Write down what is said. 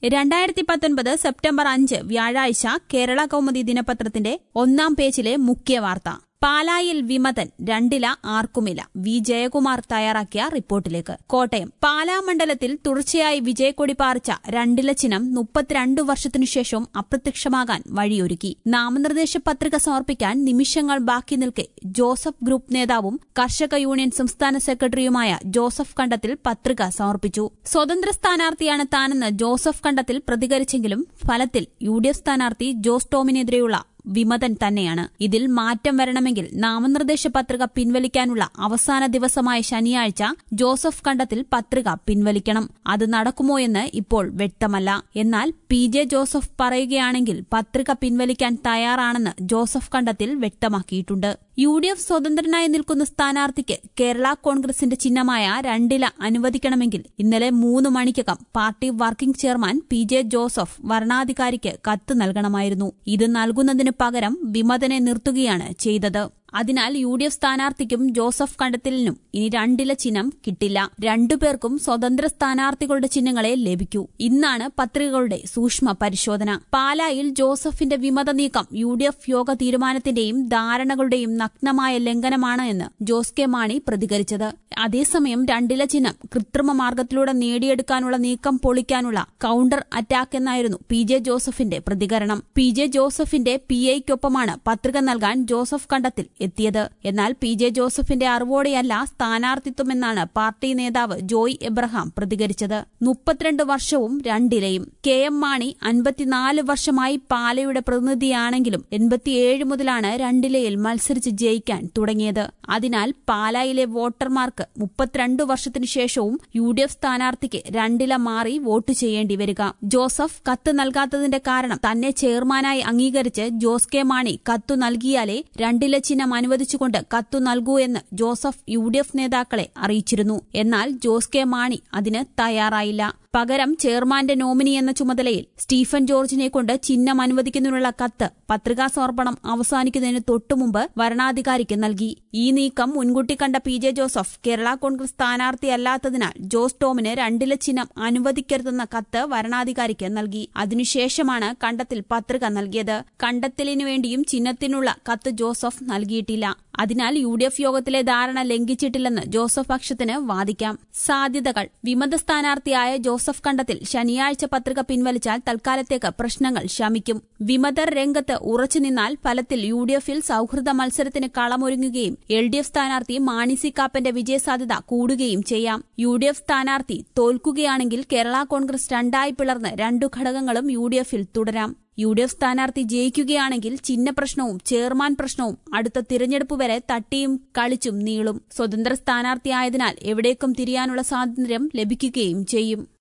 രണ്ടായിരത്തി പത്തൊൻപത് സെപ്റ്റംബർ അഞ്ച് വ്യാഴാഴ്ച കേരള കൗമുദി ദിനപത്രത്തിന്റെ ഒന്നാം പേജിലെ മുഖ്യ വാർത്ത പാലായിൽ വിമതൻ രണ്ടില ആർക്കുമില്ല വി ജയകുമാർ തയ്യാറാക്കിയ റിപ്പോർട്ടിലേക്ക് കോട്ടയം പാലാ മണ്ഡലത്തിൽ തുടർച്ചയായി വിജയക്കൊടി പാറിച്ച രണ്ടില ചിഹ്നം മുപ്പത്തിരണ്ടു വർഷത്തിനുശേഷം അപ്രത്യക്ഷമാകാൻ വഴിയൊരുക്കി നാമനിർദ്ദേശ പത്രിക സമർപ്പിക്കാൻ നിമിഷങ്ങൾ ബാക്കി നിൽക്കെ ജോസഫ് ഗ്രൂപ്പ് നേതാവും കർഷക യൂണിയൻ സംസ്ഥാന സെക്രട്ടറിയുമായ ജോസഫ് കണ്ടത്തിൽ പത്രിക സമർപ്പിച്ചു സ്വതന്ത്ര സ്ഥാനാർത്ഥിയാണ് താനെന്ന് ജോസഫ് കണ്ടത്തിൽ പ്രതികരിച്ചെങ്കിലും ഫലത്തിൽ യു ഡി എഫ് സ്ഥാനാർത്ഥി ജോസ് ടോമിനെതിരെയുള്ള വിമതൻ തന്നെയാണ് ഇതിൽ മാറ്റം വരണമെങ്കിൽ നാമനിർദ്ദേശ പത്രിക പിൻവലിക്കാനുള്ള അവസാന ദിവസമായ ശനിയാഴ്ച ജോസഫ് കണ്ടത്തിൽ പത്രിക പിൻവലിക്കണം അത് നടക്കുമോ എന്ന് ഇപ്പോൾ വ്യക്തമല്ല എന്നാൽ പി ജെ ജോസഫ് പറയുകയാണെങ്കിൽ പത്രിക പിൻവലിക്കാൻ തയ്യാറാണെന്ന് ജോസഫ് കണ്ടത്തിൽ വ്യക്തമാക്കിയിട്ടുണ്ട് യു ഡി എഫ് സ്വതന്ത്രനായി നിൽക്കുന്ന സ്ഥാനാർത്ഥിക്ക് കേരള കോൺഗ്രസിന്റെ ചിഹ്നമായ രണ്ടില അനുവദിക്കണമെങ്കിൽ ഇന്നലെ മൂന്ന് മണിക്കകം party working chairman P J Joseph വരണാധികാരിക്ക് കത്ത് നൽകണമായിരുന്നു ഇത് നൽകുന്നതിന് പകരം വിമതനെ നിർത്തുകയാണ് ചെയ്തത് അതിനാൽ യു ഡി എഫ് സ്ഥാനാർത്ഥിക്കും ജോസഫ് കണ്ടത്തിലിനും ഇനി രണ്ടില ചിഹ്നം കിട്ടില്ല രണ്ടുപേർക്കും സ്വതന്ത്ര സ്ഥാനാർത്ഥികളുടെ ചിഹ്നങ്ങളെ ലഭിക്കൂ ഇന്നാണ് പത്രികകളുടെ സൂക്ഷ്മ പരിശോധന പാലായിൽ ജോസഫിന്റെ വിമത നീക്കം യു ഡി എഫ് യോഗ തീരുമാനത്തിന്റെയും ധാരണകളുടെയും നഗ്നമായ ലംഘനമാണ് എന്ന് ജോസ് കെ മാണി പ്രതികരിച്ചത് അതേസമയം രണ്ടില ചിഹ്നം കൃത്രിമ മാർഗത്തിലൂടെ നേടിയെടുക്കാനുള്ള നീക്കം പൊളിക്കാനുള്ള കൌണ്ടർ അറ്റാക്ക് എന്നായിരുന്നു പി ജെ ജോസഫിന്റെ പ്രതികരണം പി ജെ ജോസഫിന്റെ പി ഐക്കൊപ്പമാണ് പത്രിക നൽകാൻ ജോസഫ് കണ്ടത്തിൽ എത്തിയത് എന്നാൽ പി ജെ ജോസഫിന്റെ അറിവോടെയല്ല സ്ഥാനാർത്ഥിത്വമെന്നാണ് പാർട്ടി നേതാവ് ജോയ് എബ്രഹാം പ്രതികരിച്ചത് മുപ്പത്തിരണ്ട് വർഷവും രണ്ടിലയും കെ എം മാണി അൻപത്തിനാല് വർഷമായി പാലയുടെ പ്രതിനിധിയാണെങ്കിലും എൺപത്തിയേഴ് മുതലാണ് രണ്ടിലയിൽ മത്സരിച്ച് ജയിക്കാൻ തുടങ്ങിയത് അതിനാൽ പാലായിലെ വോട്ടർമാർക്ക് മുപ്പത്തിരണ്ട് വർഷത്തിനു ശേഷവും യു ഡി എഫ് സ്ഥാനാർത്ഥിക്ക് രണ്ടില മാറി വോട്ട് ചെയ്യേണ്ടി വരിക ജോസഫ് കത്ത് നൽകാത്തതിന്റെ കാരണം തന്നെ ചെയർമാനായി അംഗീകരിച്ച് ജോസ് കെ മാണി കത്തു നൽകിയാലേ രണ്ടില ചിഹ്നം അനുവദിച്ചുകൊണ്ട് കത്തു നൽകൂ എന്ന് ജോസഫ് യു ഡി എഫ് നേതാക്കളെ അറിയിച്ചിരുന്നു എന്നാൽ ജോസ് കെ മാണി അതിന് തയ്യാറായില്ല പകരം ചെയർമാന്റെ നോമിനി എന്ന ചുമതലയിൽ സ്റ്റീഫൻ ജോർജിനെ കൊണ്ട് ചിഹ്നം അനുവദിക്കുന്നതിനുള്ള കത്ത് പത്രികാ സമർപ്പണം അവസാനിക്കുന്നതിന് തൊട്ടുമുമ്പ് വരണാധികാരിക്ക് നൽകി ഈ നീക്കം മുൻകൂട്ടി കണ്ട പി ജെ ജോസഫ് കേരള കോൺഗ്രസ് സ്ഥാനാർത്ഥിയല്ലാത്തതിനാൽ ജോസ് ടോമിന് രണ്ടില ചിഹ്നം അനുവദിക്കരുതെന്ന കത്ത് വരണാധികാരിക്ക് നൽകി അതിനുശേഷമാണ് കണ്ടത്തിൽ പത്രിക നൽകിയത് കണ്ടെത്തലിനു വേണ്ടിയും ചിഹ്നത്തിനുള്ള കത്ത് ജോസഫ് നൽകിയിട്ടില്ല അതിനാൽ യു ഡി എഫ് യോഗത്തിലെ ധാരണ ലംഘിച്ചിട്ടില്ലെന്ന് ജോസഫ് പക്ഷത്തിന് വാദിക്കാം സാധ്യതകൾ വിമത സ്ഥാനാർത്ഥിയായ ജോസഫ് കണ്ടത്തിൽ ശനിയാഴ്ച പത്രിക പിൻവലിച്ചാൽ തൽക്കാലത്തേക്ക് പ്രശ്നങ്ങൾ ശമിക്കും വിമതർ രംഗത്ത് ഉറച്ചുനിന്നാൽ ഫലത്തിൽ യു ഡി എഫിൽ സൌഹൃദ മത്സരത്തിന് കളമൊരുങ്ങുകയും എൽ ഡി എഫ് സ്ഥാനാർത്ഥി മാണി സി കാപ്പന്റെ വിജയസാധ്യത കൂടുകയും ചെയ്യാം യു ഡി എഫ് സ്ഥാനാർത്ഥി തോൽക്കുകയാണെങ്കിൽ കേരള കോൺഗ്രസ് രണ്ടായി പിളർന്ന് രണ്ടു ഘടകങ്ങളും യു ഡി എഫിൽ തുടരാം യു ഡി എഫ് സ്ഥാനാർത്ഥി ജയിക്കുകയാണെങ്കിൽ ചിഹ്ന പ്രശ്നവും ചെയർമാൻ പ്രശ്നവും അടുത്ത തിരഞ്ഞെടുപ്പ് വരെ തട്ടിയും കളിച്ചും നീളും സ്വതന്ത്ര സ്ഥാനാർത്ഥിയായതിനാൽ എവിടേക്കും തിരിയാനുള്ള സ്വാതന്ത്ര്യം ലഭിക്കുകയും ചെയ്യും